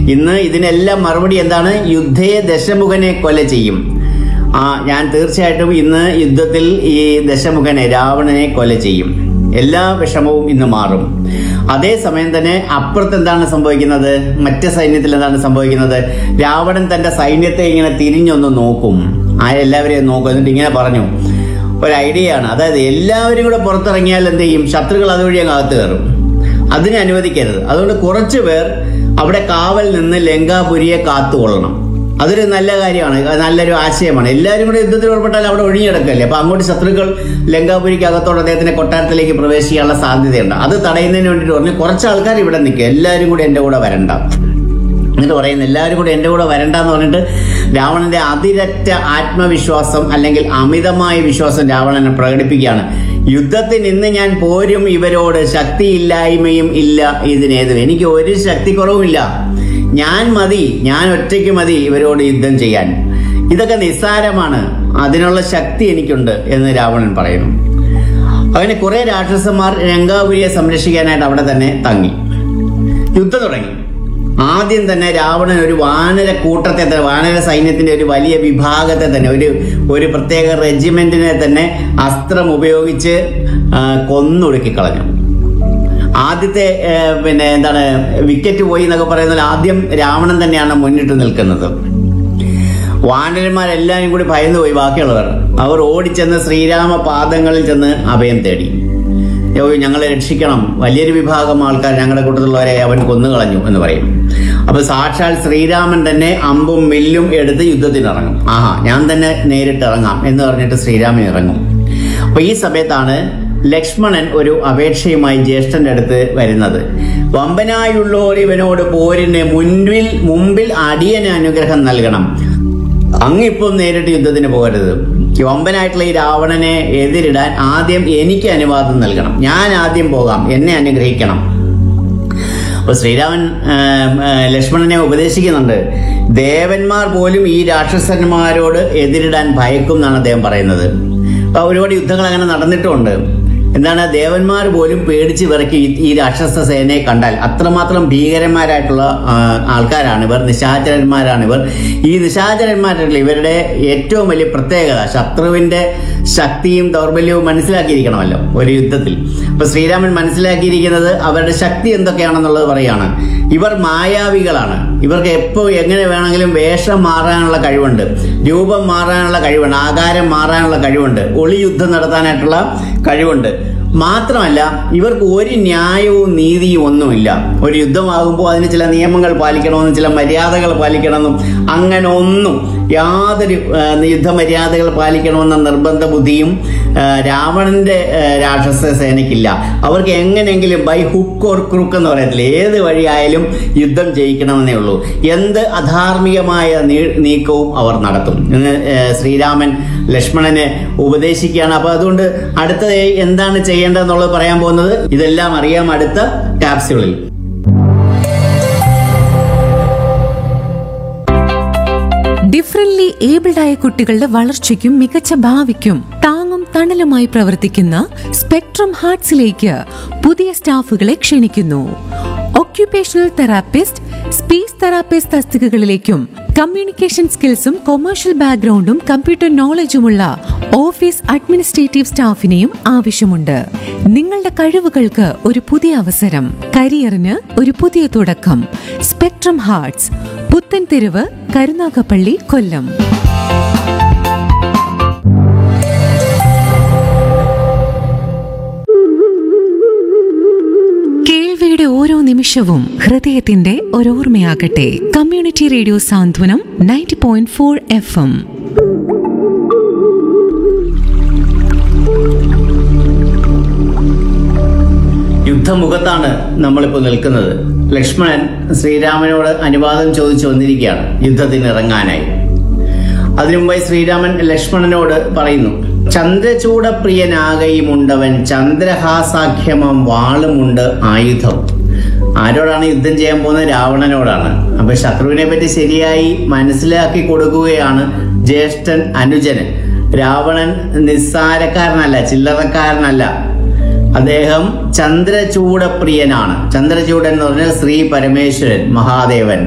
ഇന്ന് ഇതിനെല്ലാം മറുപടി എന്താണ് യുദ്ധയെ ദശമുഖനെ കൊല ചെയ്യും ആ ഞാൻ തീർച്ചയായിട്ടും ഇന്ന് യുദ്ധത്തിൽ ഈ ദശമുഖനെ രാവണനെ കൊല ചെയ്യും എല്ലാ വിഷമവും ഇന്ന് മാറും അതേസമയം തന്നെ അപ്പുറത്ത് എന്താണ് സംഭവിക്കുന്നത് മറ്റ് സൈന്യത്തിൽ എന്താണ് സംഭവിക്കുന്നത് രാവണൻ തന്റെ സൈന്യത്തെ ഇങ്ങനെ തിരിഞ്ഞൊന്ന് നോക്കും ആ എല്ലാവരെയും നോക്കും എന്നിട്ട് ഇങ്ങനെ പറഞ്ഞു ഒരു ഐഡിയ ആണ് അതായത് എല്ലാവരും കൂടെ പുറത്തിറങ്ങിയാൽ എന്ത് ചെയ്യും ശത്രുക്കൾ അതുവഴി അങ്ങ് അകത്ത് കയറും അതിനെ അനുവദിക്കരുത് അതുകൊണ്ട് കുറച്ചു പേർ അവിടെ കാവൽ നിന്ന് ലങ്കാപുരിയെ കാത്തുകൊള്ളണം അതൊരു നല്ല കാര്യമാണ് അത് നല്ലൊരു ആശയമാണ് എല്ലാവരും കൂടെ യുദ്ധത്തിൽ ഏർപ്പെട്ടാൽ അവിടെ ഒഴിഞ്ഞിടക്കല്ലേ അപ്പൊ അങ്ങോട്ട് ശത്രുക്കൾ ലങ്കാപുരിക്ക് അകത്തോടെ അദ്ദേഹത്തിന്റെ കൊട്ടാരത്തിലേക്ക് പ്രവേശിക്കാനുള്ള സാധ്യതയുണ്ട് അത് തടയുന്നതിന് വേണ്ടിയിട്ട് പറഞ്ഞു കുറച്ച് ആൾക്കാർ ഇവിടെ നിൽക്കുക എല്ലാവരും കൂടി എന്റെ കൂടെ വരണ്ട എന്നിട്ട് പറയുന്നു എല്ലാവരും കൂടി എൻ്റെ കൂടെ വരണ്ട എന്ന് പറഞ്ഞിട്ട് രാവണന്റെ അതിരറ്റ ആത്മവിശ്വാസം അല്ലെങ്കിൽ അമിതമായ വിശ്വാസം രാവണനെ പ്രകടിപ്പിക്കുകയാണ് യുദ്ധത്തിന് ഇന്ന് ഞാൻ പോരും ഇവരോട് ശക്തിയില്ലായ്മയും ഇല്ല ഇതിനേതും എനിക്ക് ഒരു ശക്തി കുറവുമില്ല ഞാൻ മതി ഞാൻ ഒറ്റയ്ക്ക് മതി ഇവരോട് യുദ്ധം ചെയ്യാൻ ഇതൊക്കെ നിസ്സാരമാണ് അതിനുള്ള ശക്തി എനിക്കുണ്ട് എന്ന് രാവണൻ പറയുന്നു അങ്ങനെ കുറെ രാക്ഷസന്മാർ രംഗാപുരിയെ സംരക്ഷിക്കാനായിട്ട് അവിടെ തന്നെ തങ്ങി യുദ്ധം തുടങ്ങി ആദ്യം തന്നെ രാവണൻ ഒരു വാനര കൂട്ടത്തെ തന്നെ വാനര സൈന്യത്തിന്റെ ഒരു വലിയ വിഭാഗത്തെ തന്നെ ഒരു ഒരു പ്രത്യേക റെജിമെന്റിനെ തന്നെ അസ്ത്രം ഉപയോഗിച്ച് ആ, കൊന്നൊടുക്കി കളഞ്ഞു ആദ്യത്തെ ആ, പിന്നെ എന്താണ് വിക്കറ്റ് പോയി എന്നൊക്കെ പറയുന്നത് ആദ്യം രാവണൻ തന്നെയാണ് മുന്നിട്ട് നിൽക്കുന്നത് വാനരന്മാരെല്ലാവരും കൂടി ഭയന്നു പോയി ബാക്കിയുള്ളവർ അവർ ഓടിച്ചെന്ന് ശ്രീരാമ പാദങ്ങളിൽ ചെന്ന് അഭയം തേടി "യോ, ഞങ്ങളെ രക്ഷിക്കണം വലിയൊരു വിഭാഗം ആൾക്കാർ ഞങ്ങളുടെ കൂട്ടത്തിലുള്ളവരെ അവൻ കൊന്നുകളഞ്ഞു എന്ന് പറയും അപ്പൊ സാക്ഷാൽ ശ്രീരാമൻ തന്നെ അമ്പും വില്ലും എടുത്ത് യുദ്ധത്തിന് ഇറങ്ങും ആഹാ ഞാൻ തന്നെ നേരിട്ട് ഇറങ്ങാം എന്ന് പറഞ്ഞിട്ട് ശ്രീരാമൻ ഇറങ്ങും അപ്പൊ ഈ സമയത്താണ് ലക്ഷ്മണൻ ഒരു അപേക്ഷയുമായി ജ്യേഷ്ഠന്റെ അടുത്ത് വരുന്നത് വമ്പനായുള്ളോർ ഇവനോട് പോരിന് മുൻപിൽ മുമ്പിൽ അടിയന് അനുഗ്രഹം നൽകണം അങ്ങിപ്പം നേരിട്ട് യുദ്ധത്തിന് പോകരുത് ഈ വമ്പനായിട്ടുള്ള ഈ രാവണനെ എതിരിടാൻ ആദ്യം എനിക്ക് അനുവാദം നൽകണം ഞാൻ ആദ്യം പോകാം എന്നെ അനുഗ്രഹിക്കണം അപ്പൊ ശ്രീരാമൻ ആ, ആ, ലക്ഷ്മണനെ ഉപദേശിക്കുന്നുണ്ട് ദേവന്മാർ പോലും ഈ രാക്ഷസന്മാരോട് എതിരിടാൻ ഭയക്കും എന്നാണ് അദ്ദേഹം പറയുന്നത് അപ്പൊ ഒരുപാട് യുദ്ധങ്ങൾ അങ്ങനെ നടന്നിട്ടുമുണ്ട് എന്താണ് ദേവന്മാർ പോലും പേടിച്ച് വിറക്കി ഈ- ഈ രാക്ഷസ സേനയെ കണ്ടാൽ അത്രമാത്രം ഭീകരന്മാരായിട്ടുള്ള ആ, ആൾക്കാരാണ് ഇവർ നിശാചരന്മാരാണ് ഇവർ ഈ നിശാചരന്മാരുടെ ഇവരുടെ ഏറ്റവും വലിയ പ്രത്യേകത ശത്രുവിന്റെ ശക്തിയും ദൗർബല്യവും മനസ്സിലാക്കിയിരിക്കണമല്ലോ ഒരു യുദ്ധത്തിൽ അപ്പൊ ശ്രീരാമൻ മനസ്സിലാക്കിയിരിക്കുന്നത് അവരുടെ ശക്തി എന്തൊക്കെയാണെന്നുള്ളത് പറയാണ് ഇവർ മായാവികളാണ് ഇവർക്ക് എപ്പോ എങ്ങനെ വേണമെങ്കിലും വേഷം മാറാനുള്ള കഴിവുണ്ട് രൂപം മാറാനുള്ള കഴിവുണ്ട് ആകാരം മാറാനുള്ള കഴിവുണ്ട് ഒളി യുദ്ധം നടത്താനായിട്ടുള്ള കഴിവുണ്ട് മാത്രമല്ല ഇവർക്ക് ഒരു ന്യായവും നീതിയും ഒന്നുമില്ല ഒരു യുദ്ധമാകുമ്പോൾ അതിന് ചില നിയമങ്ങൾ പാലിക്കണമെന്നും ചില മര്യാദകൾ പാലിക്കണമെന്നും അങ്ങനെ ഒന്നും യാതൊരു ആ, യുദ്ധമര്യാദകൾ പാലിക്കണമെന്ന നിർബന്ധ ബുദ്ധിയും ആ, രാവണന്റെ ആ, രാക്ഷസ സേനയ്ക്കില്ല അവർക്ക് എങ്ങനെയെങ്കിലും ബൈ ഹുക്ക് ഓർ ക്രൂക്ക് എന്ന് പറയത്തില്ല ഏത് വഴിയായാലും യുദ്ധം ജയിക്കണമെന്നേ ഉള്ളൂ എന്ത് അധാർമികമായ നീ- നീക്കവും അവർ നടത്തും എന്ന് ആ, ശ്രീരാമൻ ലക്ഷ്മണനെ ഉപദേശിക്കുകയാണ് അപ്പൊ അതുകൊണ്ട് അടുത്തത് എന്താണ് ചെയ്യേണ്ടതെന്നുള്ളത് പറയാൻ പോകുന്നത് ഇതെല്ലാം അറിയാം അടുത്ത ക്യാപ്സ്യൂളിൽ ഡിഫറൻലി ഏബിൾഡ് ആയ കുട്ടികളുടെ വളർച്ചയ്ക്കും മികച്ച ഭാവിക്കും താങ്ങും തണലുമായി പ്രവർത്തിക്കുന്ന സ്പെക്ട്രം ഹാർട്സിലേക്ക് പുതിയ സ്റ്റാഫുകളെ ക്ഷണിക്കുന്നു ഒക്യുപേഷണൽ തെറാപ്പിസ്റ്റ് സ്പീച്ച് തെറാപ്പിസ്റ്റ് തസ്തികകളിലേക്കും കമ്മ്യൂണിക്കേഷൻ സ്കിൽസും കൊമേഴ്ഷ്യൽ ബാക്ക്ഗ്രൗണ്ടും കമ്പ്യൂട്ടർ നോളജുമുള്ള ഓഫീസ് അഡ്മിനിസ്ട്രേറ്റീവ് സ്റ്റാഫിനെയും ആവശ്യമുണ്ട് നിങ്ങളുടെ കഴിവുകൾക്ക് ഒരു പുതിയ അവസരം കരിയറിന് ഒരു പുതിയ തുടക്കം സ്പെക്ട്രം ഹാർട്സ് പുത്തൻതെരുവ് കരുനാഗപ്പള്ളി കൊല്ലം കേൾവിയുടെ ഓരോ നിമിഷവും ഹൃദയത്തിന്റെ ഒരോർമ്മയാകട്ടെ community radio Santhwanam ninety point four F M യുദ്ധമുഖത്താണ് നമ്മളിപ്പോൾ നിൽക്കുന്നത് ലക്ഷ്മണൻ ശ്രീരാമനോട് അനുവാദം ചോദിച്ചു വന്നിരിക്കുകയാണ് യുദ്ധത്തിന് ഇറങ്ങാനായി അതിനു മുമ്പായി ശ്രീരാമൻ ലക്ഷ്മണനോട് പറയുന്നു ചന്ദ്രചൂടപ്രിയനാകയുമുണ്ടവൻ ചന്ദ്രഹാസാഖ്യമം വാളുമുണ്ട് ആയുധം ആരോടാണ് യുദ്ധം ചെയ്യാൻ പോകുന്നത് രാവണനോടാണ് അപ്പൊ ശത്രുവിനെ പറ്റി ശരിയായി മനസ്സിലാക്കി കൊടുക്കുകയാണ് ജ്യേഷ്ഠൻ അനുജന് രാവണൻ നിസ്സാരക്കാരനല്ല ചില്ലറക്കാരനല്ല അദ്ദേഹം ചന്ദ്രചൂടപ്രിയനാണ് ചന്ദ്രചൂടൻ എന്ന് പറഞ്ഞാൽ ശ്രീ പരമേശ്വരൻ മഹാദേവൻ